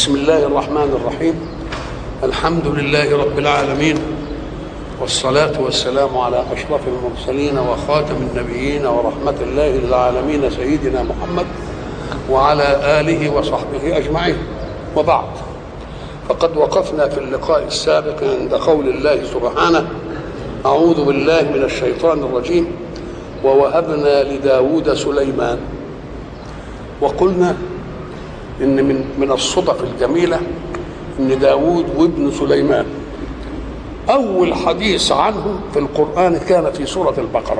بسم الله الرحمن الرحيم الحمد لله رب العالمين والصلاة والسلام على أشرف المرسلين وخاتم النبيين ورحمة الله للعالمين سيدنا محمد وعلى آله وصحبه أجمعين وبعد فقد وقفنا في اللقاء السابق عند قول الله سبحانه أعوذ بالله من الشيطان الرجيم ووهبنا لداود سليمان وقلنا إن من من الصدف الجميلة إن داود وابن سليمان أول حديث عنه في القرآن كان في سورة البقرة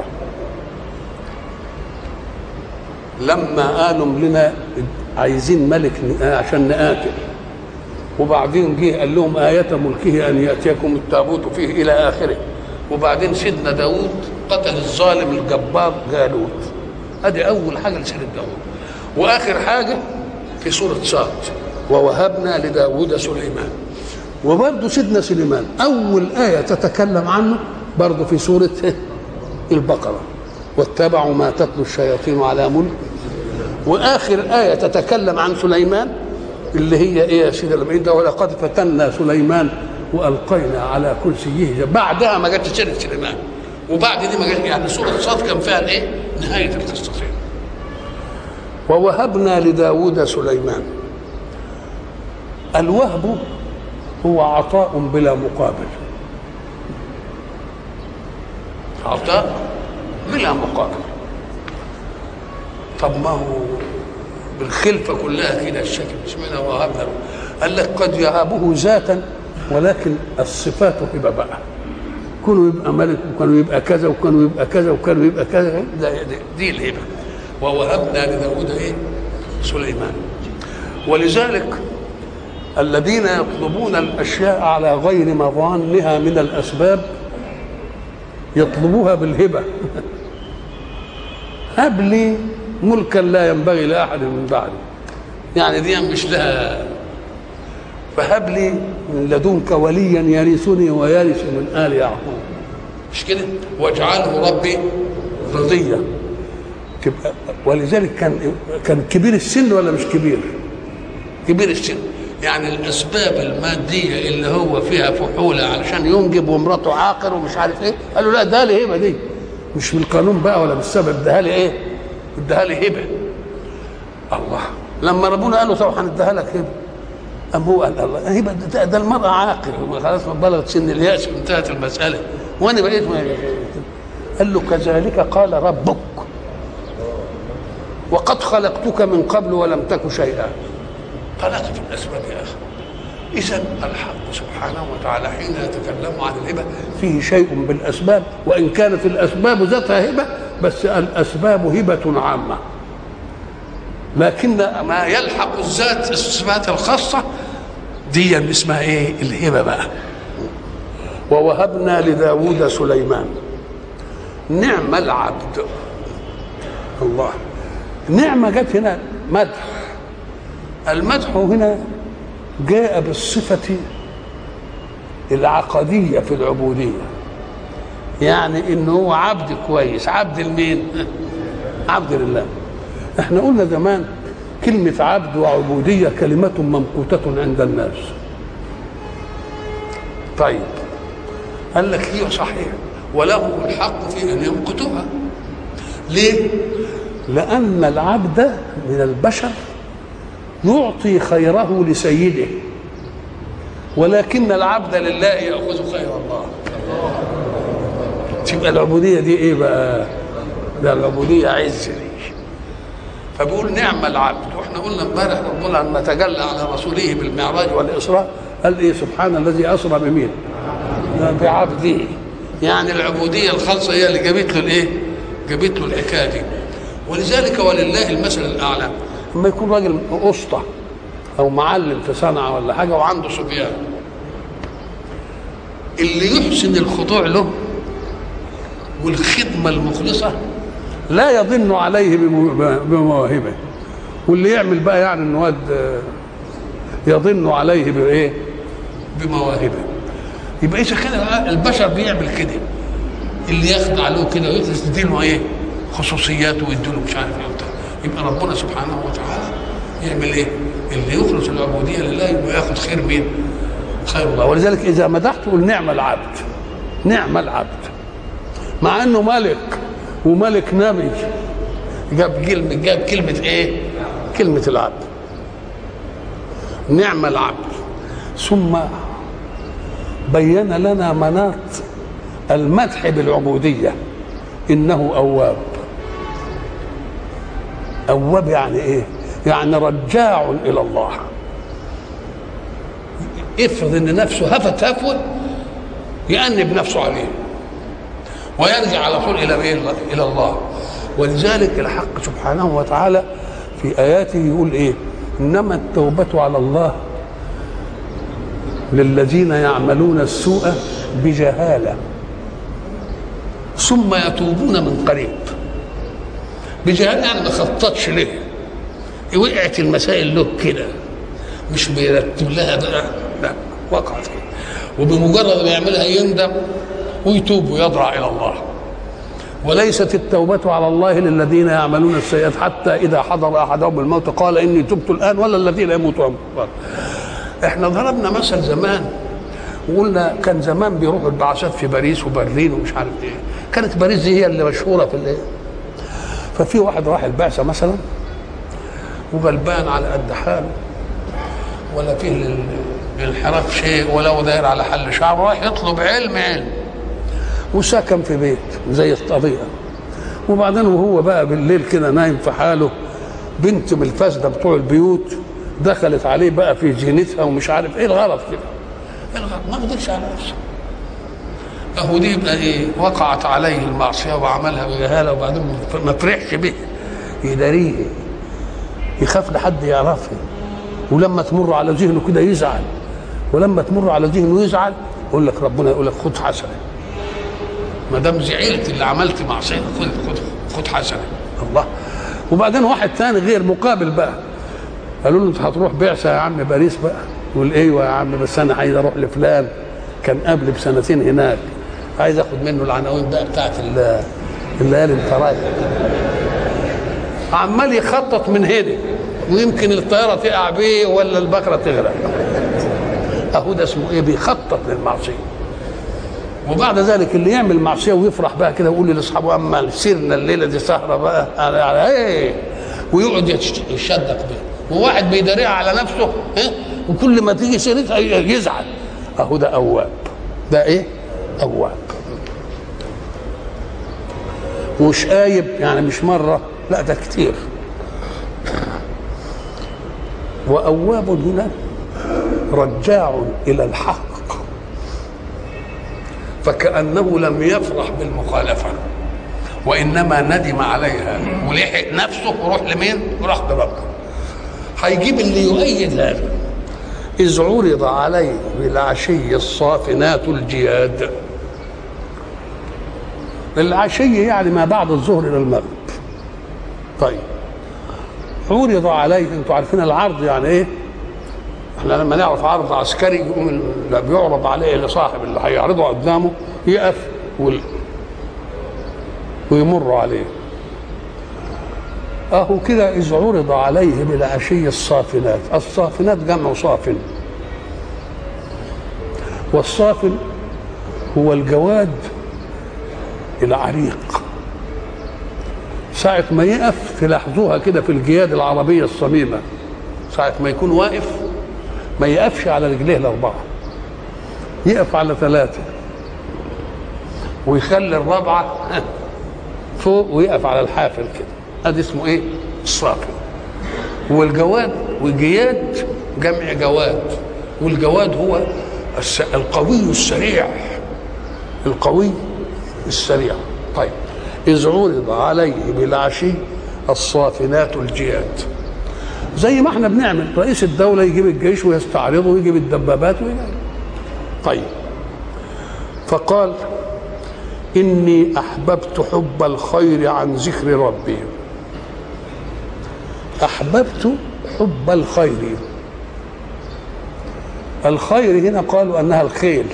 لما قالوا لنا عايزين ملك عشان نقاتل وبعدين جه قال لهم آية ملكه أن يأتيكم التابوت فيه إلى آخره وبعدين سيدنا داود قتل الظالم الجبار جالوت ادي اول حاجه لسيدنا داود واخر حاجه في سوره صاد ووهبنا لداود سليمان وبرضه سيدنا سليمان اول ايه تتكلم عنه برضه في سوره البقره واتبعوا ما تتلو الشياطين على ملك واخر ايه تتكلم عن سليمان اللي هي ايه يا سيدي لما ده ولقد فتنا سليمان والقينا على كرسيه بعدها ما جاتش سيره سليمان وبعد دي ما جاتش يعني سوره صاد كان فيها الايه؟ نهايه القصه ووهبنا لداود سليمان الوهب هو عطاء بلا مقابل عطاء بلا مقابل طب ما هو بالخلفه كلها كده الشكل اشمعنى وهبنا له قال لك قد يهابه ذاتا ولكن الصفات هبه بقى كانوا يبقى ملك وكانوا يبقى كذا وكانوا يبقى كذا وكانوا يبقى كذا ده دي, دي الهبه ووهبنا لداود ايه؟ سليمان ولذلك الذين يطلبون الاشياء على غير مظانها من الاسباب يطلبوها بالهبه هب لي ملكا لا ينبغي لاحد من بعدي يعني دي مش لها فهب لي من لدنك وليا يرثني ويرث من ال يعقوب مش كده واجعله ربي رضيا تبقى ولذلك كان كان كبير السن ولا مش كبير؟ كبير السن يعني الاسباب الماديه اللي هو فيها فحوله علشان ينجب ومراته عاقر ومش عارف ايه قالوا لا ده لي هبه دي مش بالقانون بقى ولا بالسبب ده لي ايه؟ اداها لي هبه الله لما ربنا قال له طب هنديها لك هبه أم هو قال الله هبه ده, ده المرأة عاقل خلاص ما بلغت سن اليأس انتهت المسألة وأنا بقيت قال له كذلك قال ربك وقد خلقتك من قبل ولم تك شيئا طلقت الأسباب يا أخي إذا الحق سبحانه وتعالى حين يتكلم عن الهبة فيه شيء بالأسباب وإن كانت الأسباب ذاتها هبة بس الأسباب هبة عامة لكن ما يلحق الذات الصفات الخاصة دي اسمها ايه الهبة بقى ووهبنا لداود سليمان نعم العبد الله نعمة جت هنا مدح المدح هنا جاء بالصفة العقدية في العبودية يعني انه هو عبد كويس عبد لمين عبد لله احنا قلنا زمان كلمة عبد وعبودية كلمة ممقوتة عند الناس طيب قال لك هي صحيح وله الحق في ان يمقتها ليه لان العبد من البشر يعطي خيره لسيده ولكن العبد لله ياخذ خير الله تبقى العبوديه دي ايه بقى ده العبوديه عز دي فبيقول نعم العبد واحنا قلنا امبارح ربنا لما تجلى على رسوله بالمعراج والاسراء قال ايه سبحان الذي اسرى بمين؟ بعبده يعني العبوديه الخالصه هي اللي جابت له الايه؟ جابت له الحكايه دي ولذلك ولله المثل الاعلى لما يكون راجل اسطى او معلم في صنعه ولا حاجه وعنده صبيان اللي يحسن الخضوع له والخدمه المخلصه لا يظن عليه بمواهبه واللي يعمل بقى يعني ان واد يظن عليه بايه بمواهبه يبقى اذا كان البشر بيعمل كده اللي يخضع له كده ويديله ايه خصوصياته ويديله مش عارف ايه يبقى ربنا سبحانه وتعالى يعمل ايه؟ اللي يخلص العبوديه لله يبقى ياخد خير مين؟ خير الله ولذلك اذا مدحت قل نعم العبد نعم العبد مع انه ملك وملك نبي جاب كلمه جاب كلمه ايه؟ كلمه العبد نعم العبد ثم بين لنا مناط المدح بالعبوديه انه اواب اواب يعني ايه يعني رجاع الى الله افرض ان نفسه هفت هفوه يأنب نفسه عليه ويرجع على طول الى ايه الى الله ولذلك الحق سبحانه وتعالى في اياته يقول ايه انما التوبه على الله للذين يعملون السوء بجهاله ثم يتوبون من قريب بجهاله يعني ما خططش ليه وقعت المسائل له كده مش بيرتب لها بقى لا وقعت كده وبمجرد ما يعملها يندم ويتوب ويضرع الى الله وليست التوبة على الله للذين يعملون السيئات حتى إذا حضر أحدهم الموت قال إني تبت الآن ولا الذين يموتون احنا ضربنا مثل زمان وقلنا كان زمان بيروحوا البعثات في باريس وبرلين ومش عارف ايه كانت باريس دي هي اللي مشهوره في الايه ففي واحد راح البعثه مثلا وغلبان على قد حاله ولا فيه للانحراف شيء ولا هو داير على حل شعره راح يطلب علم علم وسكن في بيت زي الطبيعه وبعدين وهو بقى بالليل كده نايم في حاله بنت من الفاسده بتوع البيوت دخلت عليه بقى في جينتها ومش عارف ايه الغرض كده ايه الغرض ما قدرش على نفسه اهو دي يبقى ايه وقعت عليه المعصيه وعملها بجهاله وبعدين ما فرحش به يداريه يخاف لحد يعرفها ولما تمر على ذهنه كده يزعل ولما تمر على ذهنه يزعل يقول لك ربنا يقول لك خد حسنه ما دام زعلت اللي عملت معصيه خد خد خد حسنه الله وبعدين واحد ثاني غير مقابل بقى قالوا له انت هتروح بعثه يا عم باريس بقى يقول ايوه يا عم بس انا عايز اروح لفلان كان قبل بسنتين هناك عايز اخد منه العناوين بقى بتاعت الليالي الفرايح عمال يخطط من هنا ويمكن الطياره تقع بيه ولا البقره تغرق اهو ده اسمه ايه بيخطط للمعصيه وبعد ذلك اللي يعمل معصيه ويفرح بقى كده ويقول لاصحابه اما سيرنا الليله دي سهره بقى على ايه ويقعد يشدق بيه وواحد بيداريها على نفسه ها وكل ما تيجي سيرتها يزعل اهو ده اواب ده ايه اواب مش آيب يعني مش مرة لا ده كتير وأواب هنا رجاع إلى الحق فكأنه لم يفرح بالمخالفة وإنما ندم عليها ولحق نفسه وروح لمين؟ وراح لربه هيجيب اللي يؤيد هذا إذ عرض عليه بالعشي الصافنات الجياد العشي يعني ما بعد الظهر إلى المغرب طيب عرض عليه انتوا عارفين العرض يعني ايه احنا لما نعرف عرض عسكري يقوم بيعرض عليه لصاحب اللي هيعرضه قدامه يقف وال... ويمر عليه اهو كده اذ عرض عليه بالعشي الصافنات الصافنات جمع صافن والصافن هو الجواد العريق ساعة ما يقف تلاحظوها كده في الجياد العربية الصميمة ساعة ما يكون واقف ما يقفش على رجليه الأربعة يقف على ثلاثة ويخلي الرابعة فوق ويقف على الحافل كده هذا اسمه ايه؟ الصافي والجواد والجياد جمع جواد والجواد هو القوي السريع القوي السريع طيب إذ عرض عليه بالعشي الصافنات الجياد زي ما احنا بنعمل رئيس الدولة يجيب الجيش ويستعرضه ويجيب الدبابات ويجيب طيب فقال إني أحببت حب الخير عن ذكر ربي أحببت حب الخير الخير هنا قالوا أنها الخيل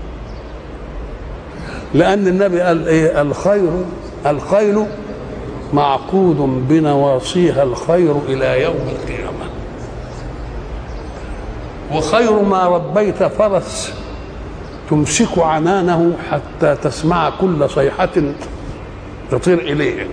لأن النبي قال إيه الخير الخيل معقود بنواصيها الخير إلى يوم القيامة وخير ما ربيت فرس تمسك عنانه حتى تسمع كل صيحة تطير إليه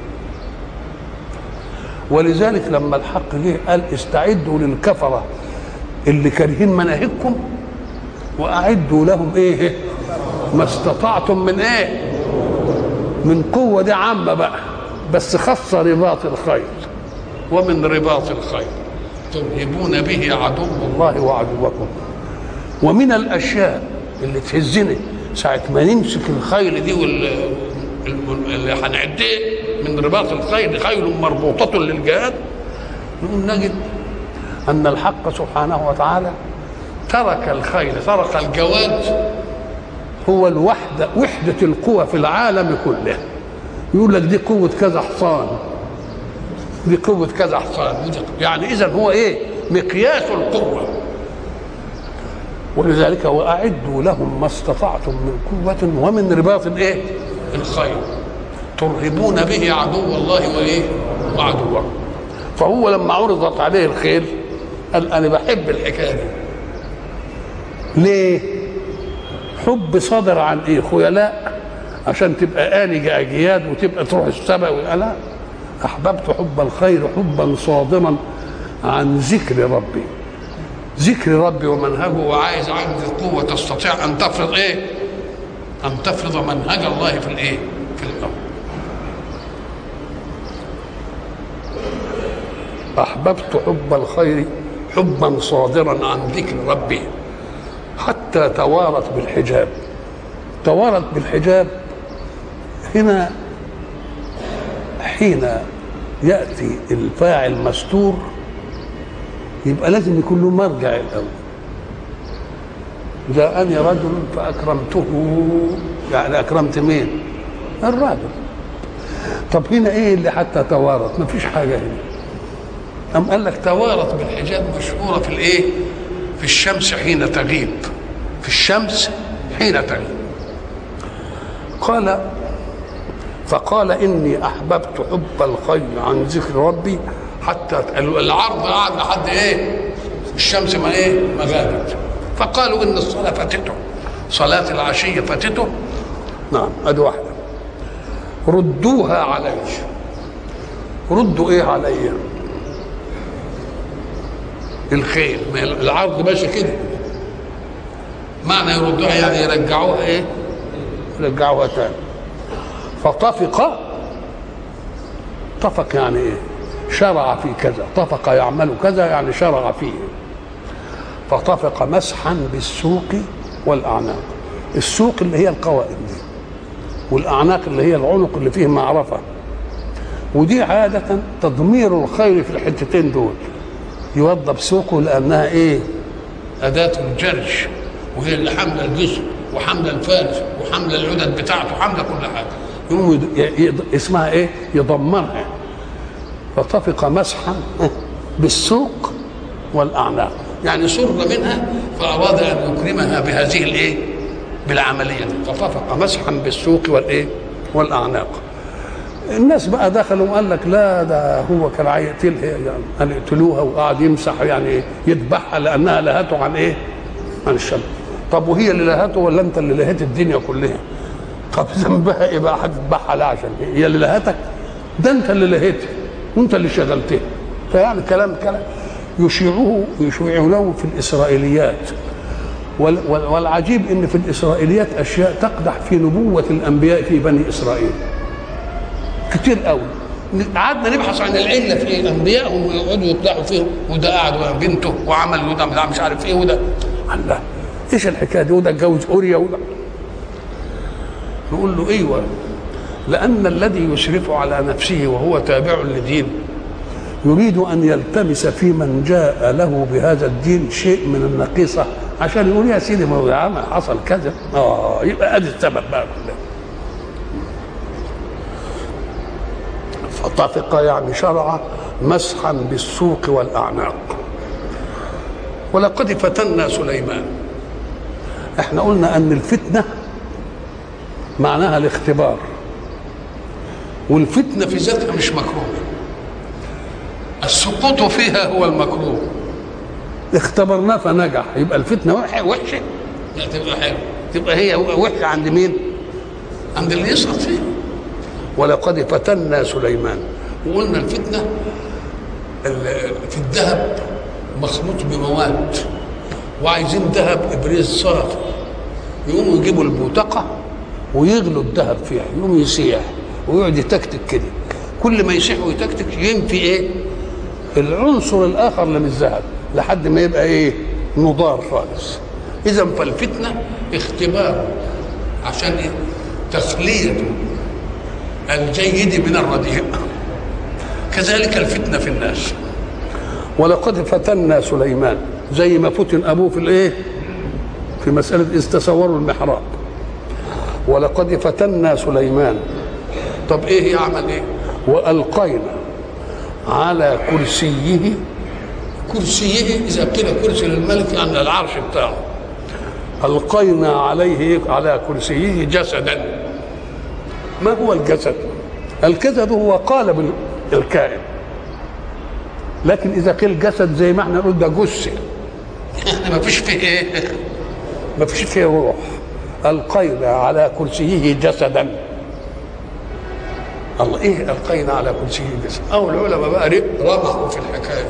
ولذلك لما الحق جه قال استعدوا للكفرة اللي كارهين مناهجكم وأعدوا لهم إيه ما استطعتم من إيه من قوة دي عامة بقى بس خاصة رباط الخيل ومن رباط الخيل ترهبون به عدو الله وعدوكم ومن الاشياء اللي تهزني ساعه ما نمسك الخيل دي وال اللي هنعديه من رباط الخيل خيل مربوطة للجهاد نقوم نجد أن الحق سبحانه وتعالى ترك الخيل ترك الجواد هو الوحدة وحدة القوى في العالم كله يقول لك دي قوة كذا حصان دي قوة كذا حصان يعني إذا هو إيه مقياس القوة ولذلك وأعدوا لهم ما استطعتم من قوة ومن رباط الإيه الخير ترهبون به عدو الله وإيه وعدوه فهو لما عرضت عليه الخيل قال أنا بحب الحكاية دي ليه حب صادر عن إيه خيلاء عشان تبقى آلجة أجياد وتبقى تروح السبأ لا أحببت حب الخير حبا صادما عن ذكر ربي ذكر ربي ومنهجه وعايز عندي قوة تستطيع أن تفرض إيه؟ أن تفرض منهج الله في الإيه؟ في الأرض. أحببت حب الخير حبا صادرا عن ذكر ربي حتى توارت بالحجاب توارت بالحجاب هنا حين ياتي الفاعل مستور يبقى لازم يكون له مرجع الاول جاءني رجل فاكرمته يعني اكرمت مين الراجل طب هنا ايه اللي حتى توارت ما فيش حاجه هنا أم قال لك توارت بالحجاب مشهورة في الإيه؟ في الشمس حين تغيب في الشمس حين تغيب قال فقال إني أحببت حب الخير عن ذكر ربي حتى العرض قعد لحد إيه؟ الشمس ما إيه؟ ما غابت فقالوا إن الصلاة فاتته صلاة العشية فاتته نعم أدي واحدة ردوها علي ردوا إيه عليّ الخيل العرض ماشي كده معنى يردوها يعني يرجعوها ايه يرجعوها تاني فطفق طفق يعني ايه شرع في كذا طفق يعمل كذا يعني شرع فيه فطفق مسحا بالسوق والاعناق السوق اللي هي القوائم دي والاعناق اللي هي العنق اللي فيه معرفه ودي عاده تضمير الخير في الحتتين دول يوضب سوقه لانها ايه اداه الجرش وهي اللي حامله الجسم وحامله الفارس وحامله العدد بتاعته وحامله كل حاجه يقوم اسمها ايه يضمرها فطفق مسحا بالسوق والاعناق يعني سر منها فاراد ان يكرمها بهذه الايه بالعمليه فطفق مسحا بالسوق والايه والاعناق الناس بقى دخلوا وقال لك لا ده هو كان هيقتلها يعني قال اقتلوها وقعد يمسح يعني يذبحها لانها لهته عن ايه؟ عن الشمس طب وهي اللي لهته ولا انت اللي لهيت الدنيا كلها؟ طب ذنبها ايه بقى هتذبحها لا عشان ايه؟ هي اللي لهتك؟ ده انت اللي لهيتها وانت اللي شغلتها فيعني كلام كلام يشيعوه يشيعونه في الاسرائيليات والعجيب ان في الاسرائيليات اشياء تقدح في نبوه الانبياء في بني اسرائيل كتير قوي قعدنا نبحث عن العله في انبيائهم ويقعدوا يطلعوا فيهم وده قعد بنته وعمل وده مش عارف ايه وده الله ايش الحكايه دي وده اتجوز اوريا وده نقول له ايوه لان الذي يشرف على نفسه وهو تابع لدين يريد ان يلتمس في من جاء له بهذا الدين شيء من النقيصه عشان يقول يا سيدي ما هو حصل كذا اه يبقى ادي السبب بقى كله فطفق يعني شرع مسحا بالسوق والاعناق ولقد فتنا سليمان احنا قلنا ان الفتنه معناها الاختبار والفتنه في ذاتها مش مكروه السقوط فيها هو المكروه اختبرناه فنجح يبقى الفتنه وح- وحشه لا تبقى حلوه تبقى هي وحشه عند مين؟ عند اللي يسقط فيه ولقد فتنا سليمان وقلنا الفتنه ال- في الذهب مخلوط بمواد وعايزين ذهب ابريز صافي يقوموا يجيبوا البوتقه ويغلوا الذهب فيها يقوم يسيح ويقعد يتكتك كده كل ما يسيح ويتكتك ينفي ايه العنصر الاخر اللي من الذهب لحد ما يبقى ايه نضار خالص اذا فالفتنه اختبار عشان ايه تخليه الجيد من الرديء كذلك الفتنه في الناس ولقد فتنا سليمان زي ما فتن ابوه في الايه في مساله اذ تصوروا المحراب ولقد فتنا سليمان طب ايه يعمل ايه والقينا على كرسيه كرسيه اذا قيل كرسي للملك يعني العرش بتاعه القينا عليه على كرسيه جسدا ما هو الجسد الجسد هو قالب الكائن لكن اذا قيل جسد زي ما احنا نقول ده جثه يعني ما فيش فيه ايه ما فيش فيه روح القينا على كرسيه جسدا الله ايه القينا على كرسيه جسدا او العلماء بقى رمحوا في الحكايه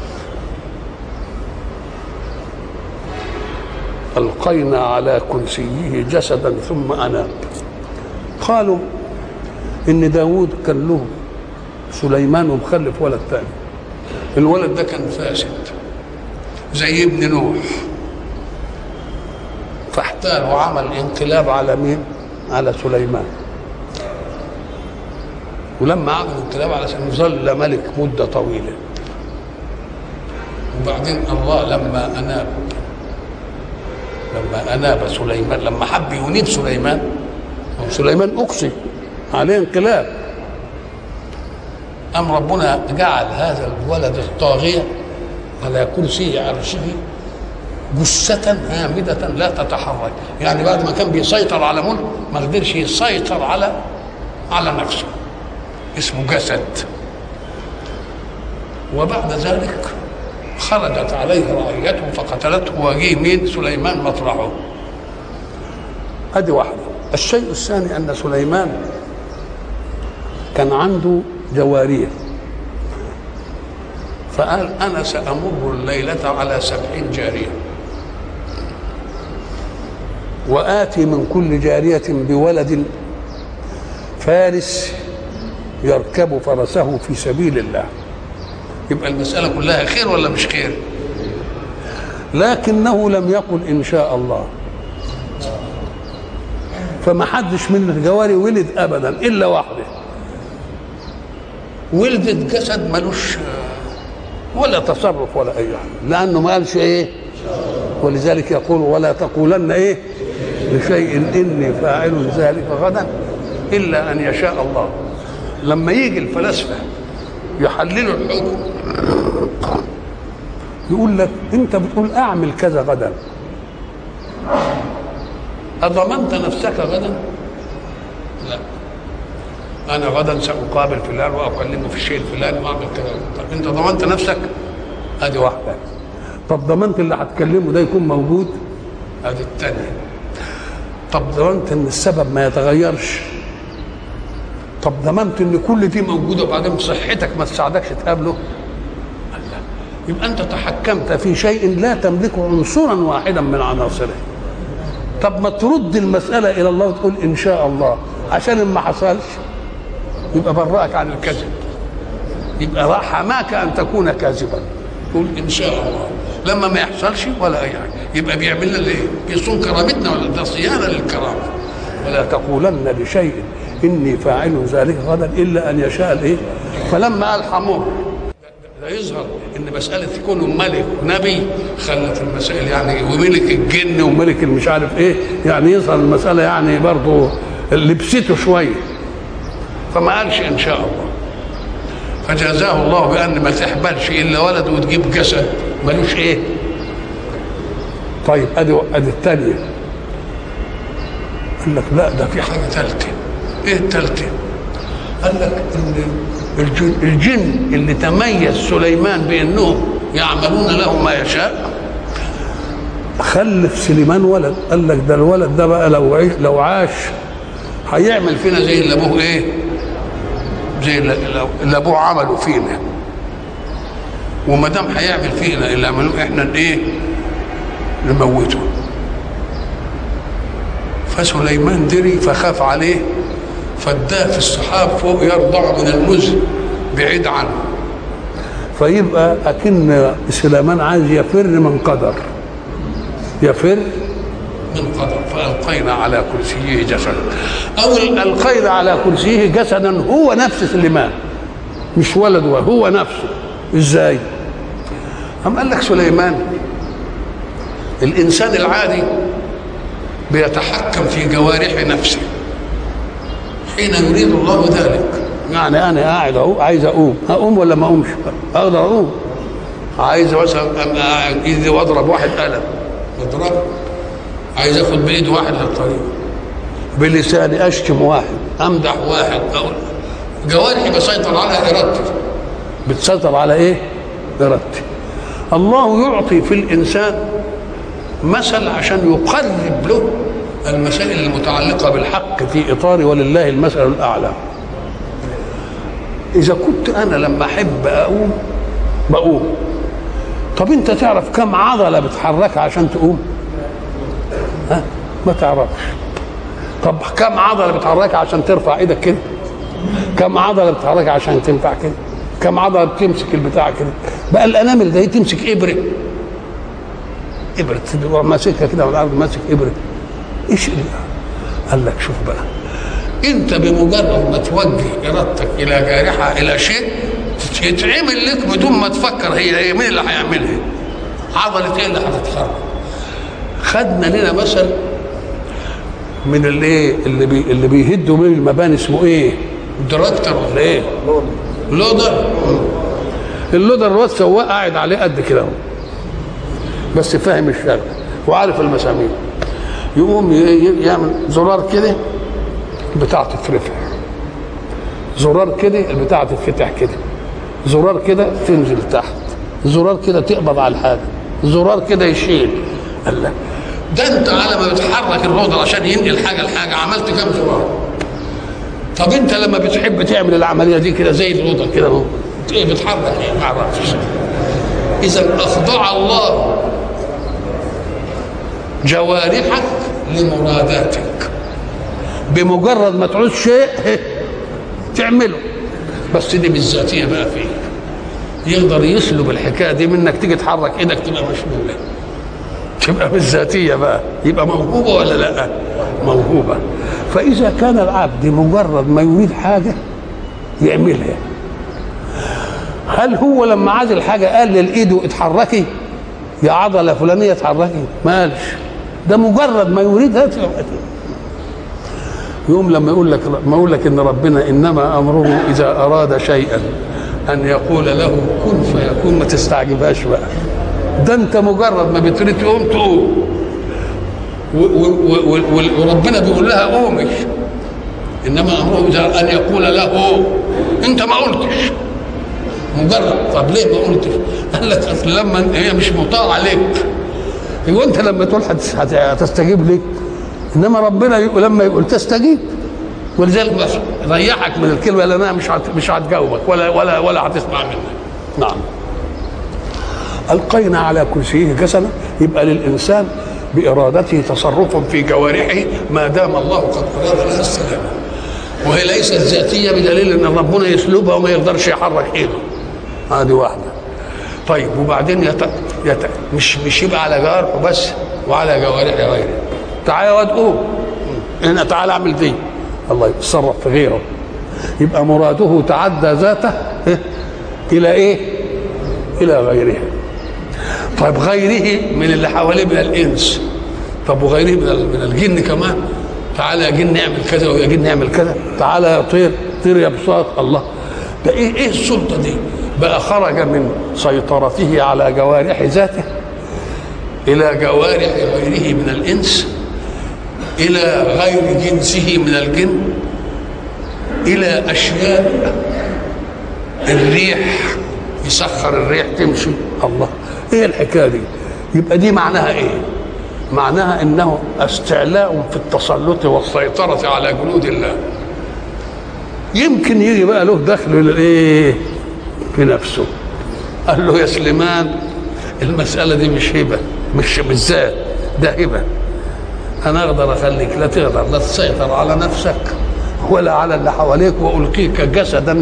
القينا على كرسيه جسدا ثم اناب قالوا ان داود كان له سليمان ومخلف ولد ثاني الولد ده كان فاسد زي ابن نوح فاحتال وعمل انقلاب على مين على سليمان ولما عمل انقلاب على سليمان ظل ملك مدة طويلة وبعدين الله لما أناب لما أناب سليمان لما حب ينيب سليمان سليمان أقصي عليه انقلاب أم ربنا جعل هذا الولد الطاغية على كرسي عرشه جثة هامدة لا تتحرك يعني بعد ما كان بيسيطر على ملك ما قدرش يسيطر على على نفسه اسمه جسد وبعد ذلك خرجت عليه رعيته فقتلته وجيه مين سليمان مطرحه ادي واحده الشيء الثاني ان سليمان كان عنده جواريه فقال انا سامر الليله على سبعين جاريه واتي من كل جاريه بولد فارس يركب فرسه في سبيل الله يبقى المساله كلها خير ولا مش خير لكنه لم يقل ان شاء الله فما حدش من الجواري ولد ابدا الا واحده ولدت جسد ملوش ولا تصرف ولا اي حاجه لانه ما قالش ايه ولذلك يقول ولا تقولن ايه لشيء اني فاعل ذلك غدا الا ان يشاء الله لما يجي الفلاسفه يحللوا الحكم يقول لك انت بتقول اعمل كذا غدا اضمنت نفسك غدا لا انا غدا ساقابل فلان واكلمه في الشيء الفلاني واعمل كذا طب انت ضمنت نفسك ادي واحده طب ضمنت اللي هتكلمه ده يكون موجود ادي الثانيه طب ضمنت ان السبب ما يتغيرش طب ضمنت ان كل دي موجوده وبعدين صحتك ما تساعدكش تقابله الله. يبقى انت تحكمت في شيء لا تملك عنصرا واحدا من عناصره طب ما ترد المساله الى الله وتقول ان شاء الله عشان ما حصلش يبقى برأك عن الكذب يبقى حماك ان تكون كاذبا تقول ان شاء الله لما ما يحصلش ولا اي حاجه يبقى بيعمل لنا ايه؟ بيصون كرامتنا ولا ده صيانه للكرامه ولا تقولن لشيء اني فاعل ذلك غدا الا ان يشاء الايه؟ فلما قال حمور ده يظهر ان مساله كونه ملك ونبي خلت المسائل يعني وملك الجن وملك المش عارف ايه يعني يظهر المساله يعني برضه لبسته شويه فما قالش ان شاء الله فجازاه الله بان ما تحبلش الا ولد وتجيب جسد ملوش ايه طيب ادي ادي الثانيه قال لك لا ده في حاجه ثالثه ايه الثالثه قال لك ان الجن, الجن اللي تميز سليمان بانهم يعملون له ما يشاء خلف سليمان ولد قال لك ده الولد ده بقى لو عيش لو عاش هيعمل فينا زي اللي ابوه ايه زي اللي اللي ابوه عمله فينا وما دام هيعمل فينا اللي عملوه احنا ايه نموته فسليمان دري فخاف عليه فاداه في السحاب فوق يرضع من المزن بعيد عنه فيبقى اكن سليمان عايز يفر من قدر يفر من قدر فالقينا على كرسيه جسدا او القينا على كرسيه جسدا هو نفس سليمان مش ولد هو نفسه ازاي أم قال لك سليمان الإنسان العادي بيتحكم في جوارح نفسه حين يريد الله ذلك يعني أنا قاعد أهو عايز أقوم أقوم ولا ما أقومش أقدر أقوم عايز مثلا أبقى قاعد إيدي وأضرب واحد قلم أضرب عايز آخد بإيد واحد للطريق بلساني أشتم واحد أمدح واحد أقول جوارحي بسيطر على إرادتي بتسيطر على إيه؟ إرادتي الله يعطي في الإنسان مثل عشان يقرب له المسائل المتعلقة بالحق في إطار ولله المثل الأعلى إذا كنت أنا لما أحب أقوم بقوم طب أنت تعرف كم عضلة بتحركها عشان تقوم؟ ها؟ ما تعرفش طب كم عضلة بتحركها عشان ترفع إيدك كده؟ كم عضلة بتحركها عشان تنفع كده؟ كم عضله بتمسك البتاع كده بقى الانامل ده تمسك ابره ابره تروح ماسكها كده على الارض ماسك ابره ايش اللي قال لك شوف بقى انت بمجرد ما توجه ارادتك الى جارحه الى شيء يتعمل لك بدون ما تفكر هي ايه مين اللي هيعملها عضله ايه اللي هتتخرج خدنا لنا مثل من الايه اللي بي اللي بيهدوا من المباني اسمه ايه؟ دراكتر ولا ايه؟ لودر اللودر الواد سواق قاعد عليه قد كده اهو بس فاهم الشغل وعارف المسامير يقوم يعمل زرار كده بتاع تترفع زرار كده البتاع تتفتح كده زرار كده تنزل تحت زرار كده تقبض على الحاجه زرار كده يشيل قال لك ده انت على ما بتحرك الرودر عشان ينقل حاجه لحاجه عملت كام زرار طب انت لما بتحب تعمل العمليه دي كده زي الرودر كده اهو ايه بتحرك ايه ما اعرفش اذا اخضع الله جوارحك لمراداتك بمجرد ما تعوز شيء تعمله بس دي بالذاتيه بقى فيك يقدر يسلب الحكايه دي منك تيجي تحرك ايدك تبقى مشلوله تبقى بالذاتيه بقى يبقى موهوبه ولا لا موهوبه فاذا كان العبد مجرد ما يريد حاجه يعملها هل هو لما عاز الحاجه قال لايده اتحركي يا عضله فلانيه اتحركي ما قالش ده مجرد ما يريدها يوم لما يقول لك ما يقول لك ان ربنا انما امره اذا اراد شيئا ان يقول له كن فيكون ما تستعجبهاش بقى ده انت مجرد ما بتريد تقوم تقوم وربنا بيقول لها قومي انما امره اذا ان يقول له انت ما قلتش مجرد طب ليه ما قلتش؟ قال لك اصل لما هي مش مطاعه عليك هو انت لما تقول هتستجيب لك انما ربنا يقول لما يقول تستجيب ولذلك بس ريحك من الكلمه لان انا مش مش هتجاوبك ولا ولا ولا هتسمع منك نعم القينا على كرسيه جسدا يبقى للانسان بارادته تصرف في جوارحه ما دام الله قد اراد لها السلامه وهي ليست ذاتيه بدليل ان ربنا يسلبها وما يقدرش يحرك ايده هذه واحده طيب وبعدين يت... يت... مش مش يبقى على جوارحه بس وعلى جوارح غيره تعالى يا واد قوم هنا تعالى اعمل دي الله يتصرف في غيره يبقى مراده تعدى ذاته الى ايه الى غيره طيب غيره من اللي حواليه من الانس طب وغيره من من الجن كمان تعالى يا جن نعمل كذا ويا جن نعمل كذا تعالى يا طير طير يا بساط الله ده ايه ايه السلطه دي بقى خرج من سيطرته على جوارح ذاته الى جوارح غيره من الانس الى غير جنسه من الجن الى اشياء الريح يسخر الريح تمشي الله ايه الحكايه دي يبقى دي معناها ايه معناها انه استعلاء في التسلط والسيطره على جنود الله يمكن يجي بقى له دخل للايه في نفسه قال له يا سليمان المساله دي مش هبه مش بالذات ده هبه انا اقدر اخليك لا تقدر لا تسيطر على نفسك ولا على اللي حواليك والقيك جسدا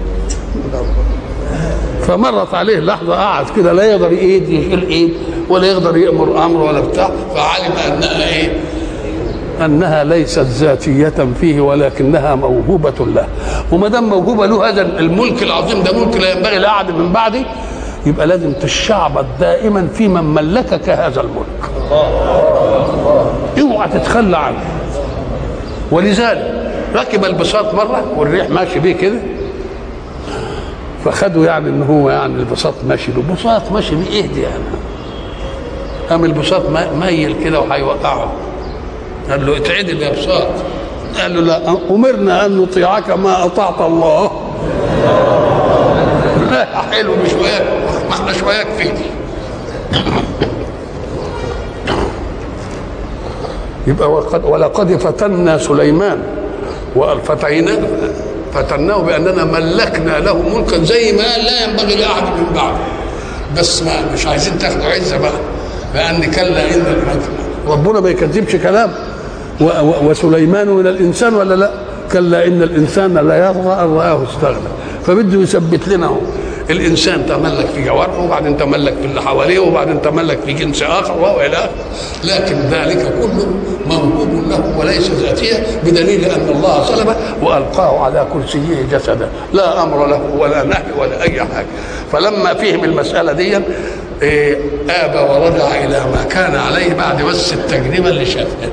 فمرت عليه لحظه قعد كده لا يقدر ايد يشيل ايد ولا يقدر يامر امر ولا بتاع فعلم انها ايه انها ليست ذاتيه فيه ولكنها موهوبه له وما دام موهوبه له هذا الملك العظيم ده ملك لا ينبغي لاحد من بعدي يبقى لازم تشعبط دائما في من ملكك هذا الملك اوعى تتخلى عنه ولذلك ركب البساط مره والريح ماشي بيه كده فخدوا يعني ان هو يعني البساط ماشي له بساط ماشي بيه ايه دي يعني قام البساط ميل كده وهيوقعه قال له اتعدل يا بساط قال له لا امرنا ان نطيعك ما اطعت الله لا حلو مش وياك ما احنا شوياك في دي يبقى وقد ولقد فتنا سليمان وفتينا فتناه باننا ملكنا له ملكا زي ما لا ينبغي لاحد من بعده بس ما مش عايزين تاخدوا عزه بقى لان كلا ان ربنا ما يكذبش كلام وسليمان من الانسان ولا لا كلا ان الانسان لا يطغى ان راه استغنى فبده يثبت لنا هو الانسان تملك في جوارحه وبعدين تملك في اللي حواليه وبعدين تملك في جنس اخر وهو الى اخره لكن ذلك كله موهوب له وليس ذاتيه بدليل ان الله صلبه والقاه على كرسيه جسدا لا امر له ولا نهي ولا اي حاجه فلما فهم المساله دي إيه ابى ورجع الى ما كان عليه بعد بس التجربه اللي شافها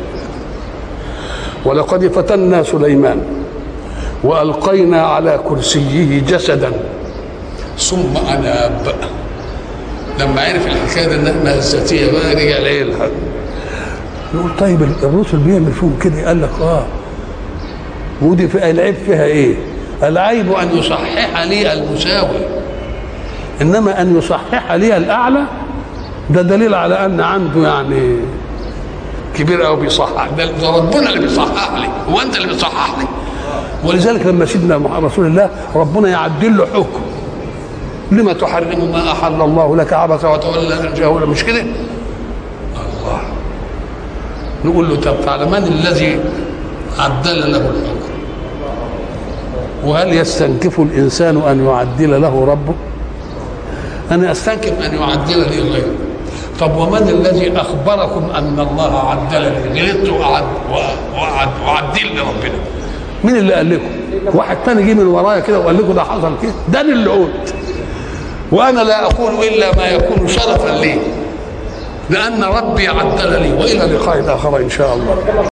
ولقد فتنا سليمان والقينا على كرسيه جسدا ثم اناب لما عرف الحكايه دي انها الذاتيه بقى رجع ليلها نقول طيب الرسل بيعمل فيهم كده قال لك اه ودي في العيب فيها ايه؟ العيب ان يصحح لي المساوي انما ان يصحح لي الاعلى ده دليل على ان عنده يعني كبير قوي بيصحح ده ربنا اللي بيصحح لي هو انت اللي بتصحح لي ولذلك لما سيدنا رسول الله ربنا يعدل له حكم لما تحرم ما احل الله لك عبث وتولى ان جاءه مش كده؟ الله نقول له طب تعالى من الذي عدل له الحكم؟ وهل يستنكف الانسان ان يعدل له ربه؟ انا استنكف ان يعدل لي غيره طب ومن الذي اخبركم ان الله عدل لي؟ غلطت وأعد وأعد وأعدل لربنا مين اللي قال لكم؟ واحد تاني جه من ورايا كده وقال لكم ده حصل كده ده أنا اللي قلت وانا لا اقول الا ما يكون شرفا لي لان ربي عدل لي والى لقاء اخر ان شاء الله